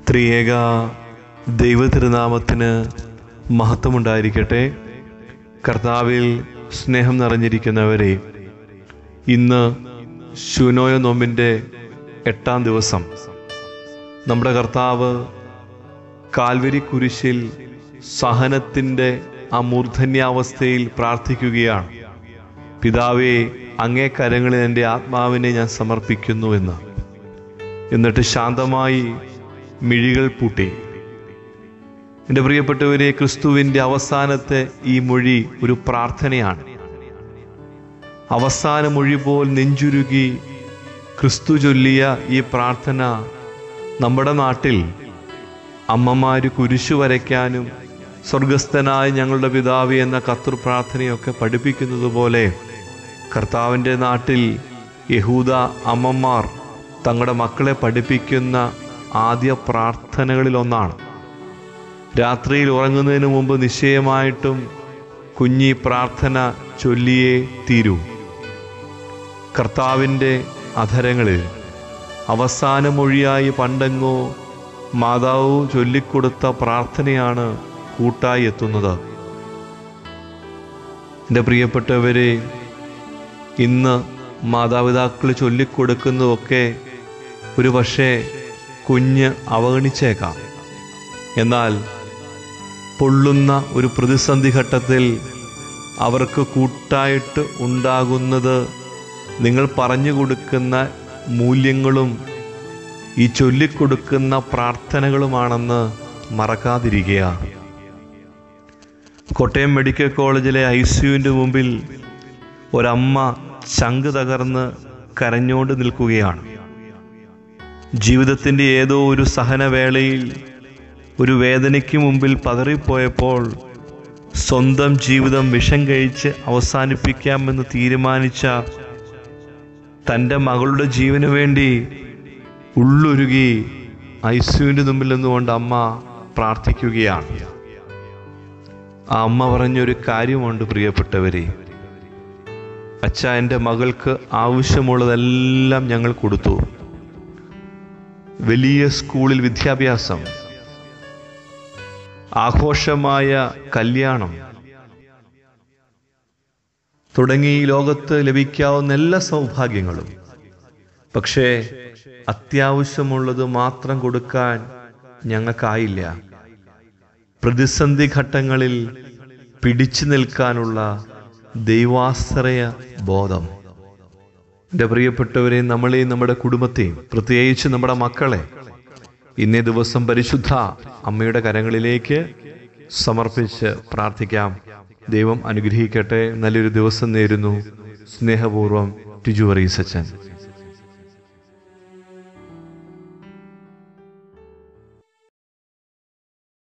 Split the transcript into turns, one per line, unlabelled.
ത്രിയേക ദൈവതിരുനാമത്തിന് മഹത്വമുണ്ടായിരിക്കട്ടെ കർത്താവിൽ സ്നേഹം നിറഞ്ഞിരിക്കുന്നവരെ ഇന്ന് ശൂനോയ നോമ്പിൻ്റെ എട്ടാം ദിവസം നമ്മുടെ കർത്താവ് കാൽവരി കുരിശിൽ സഹനത്തിൻ്റെ ആ മൂർധന്യാവസ്ഥയിൽ പ്രാർത്ഥിക്കുകയാണ് പിതാവേ അങ്ങേ കരങ്ങളിൽ എൻ്റെ ആത്മാവിനെ ഞാൻ സമർപ്പിക്കുന്നു എന്ന് എന്നിട്ട് ശാന്തമായി മിഴികൾ പൂട്ടി എൻ്റെ പ്രിയപ്പെട്ടവരെ ക്രിസ്തുവിൻ്റെ അവസാനത്തെ ഈ മൊഴി ഒരു പ്രാർത്ഥനയാണ് അവസാന മൊഴി പോൽ നെഞ്ചുരുകി ക്രിസ്തു ചൊല്ലിയ ഈ പ്രാർത്ഥന നമ്മുടെ നാട്ടിൽ അമ്മമാര് കുരിശു വരയ്ക്കാനും സ്വർഗസ്ഥനായ ഞങ്ങളുടെ പിതാവ് എന്ന കത്തർ പ്രാർത്ഥനയൊക്കെ പഠിപ്പിക്കുന്നത് പോലെ കർത്താവിൻ്റെ നാട്ടിൽ യഹൂദ അമ്മമാർ തങ്ങളുടെ മക്കളെ പഠിപ്പിക്കുന്ന ആദ്യ പ്രാർത്ഥനകളിലൊന്നാണ് രാത്രിയിൽ ഉറങ്ങുന്നതിന് മുമ്പ് നിശ്ചയമായിട്ടും കുഞ്ഞി പ്രാർത്ഥന ചൊല്ലിയേ തീരൂ കർത്താവിൻ്റെ അധരങ്ങളിൽ അവസാന മൊഴിയായി പണ്ടെങ്ങോ മാതാവ് ചൊല്ലിക്കൊടുത്ത പ്രാർത്ഥനയാണ് കൂട്ടായി എത്തുന്നത് എൻ്റെ പ്രിയപ്പെട്ടവരെ ഇന്ന് മാതാപിതാക്കൾ ചൊല്ലിക്കൊടുക്കുന്നതൊക്കെ ഒരു പക്ഷേ കുഞ്ഞ് അവഗണിച്ചേക്കാം എന്നാൽ പൊള്ളുന്ന ഒരു പ്രതിസന്ധി ഘട്ടത്തിൽ അവർക്ക് കൂട്ടായിട്ട് ഉണ്ടാകുന്നത് നിങ്ങൾ പറഞ്ഞു കൊടുക്കുന്ന മൂല്യങ്ങളും ഈ ചൊല്ലിക്കൊടുക്കുന്ന പ്രാർത്ഥനകളുമാണെന്ന് മറക്കാതിരിക്കുക കോട്ടയം മെഡിക്കൽ കോളേജിലെ ഐ സിയുവിൻ്റെ മുമ്പിൽ ഒരമ്മ ചങ്ക് തകർന്ന് കരഞ്ഞുകൊണ്ട് നിൽക്കുകയാണ് ജീവിതത്തിൻ്റെ ഏതോ ഒരു സഹനവേളയിൽ ഒരു വേദനയ്ക്ക് മുമ്പിൽ പതറിപ്പോയപ്പോൾ സ്വന്തം ജീവിതം വിഷം കഴിച്ച് അവസാനിപ്പിക്കാമെന്ന് തീരുമാനിച്ച തൻ്റെ മകളുടെ ജീവന് വേണ്ടി ഉള്ളൊരുകി ഐസുവിൻ്റെ മുമ്പിൽ നിന്നുകൊണ്ട് അമ്മ പ്രാർത്ഥിക്കുകയാണ് ആ അമ്മ പറഞ്ഞൊരു കാര്യമുണ്ട് പ്രിയപ്പെട്ടവരെ അച്ഛ എൻ്റെ മകൾക്ക് ആവശ്യമുള്ളതെല്ലാം ഞങ്ങൾ കൊടുത്തു വലിയ സ്കൂളിൽ വിദ്യാഭ്യാസം ആഘോഷമായ കല്യാണം തുടങ്ങി ഈ ലോകത്ത് ലഭിക്കാവുന്ന എല്ലാ സൗഭാഗ്യങ്ങളും പക്ഷേ അത്യാവശ്യമുള്ളത് മാത്രം കൊടുക്കാൻ ഞങ്ങൾക്കായില്ല പ്രതിസന്ധി ഘട്ടങ്ങളിൽ പിടിച്ചു നിൽക്കാനുള്ള ദൈവാശ്രയ ബോധം എൻ്റെ പ്രിയപ്പെട്ടവരെ നമ്മളെയും നമ്മുടെ കുടുംബത്തെയും പ്രത്യേകിച്ച് നമ്മുടെ മക്കളെ ഇന്നേ ദിവസം പരിശുദ്ധ അമ്മയുടെ കരങ്ങളിലേക്ക് സമർപ്പിച്ച് പ്രാർത്ഥിക്കാം ദൈവം അനുഗ്രഹിക്കട്ടെ നല്ലൊരു ദിവസം നേരുന്നു സ്നേഹപൂർവം ടിജു വറീസച്ചൻ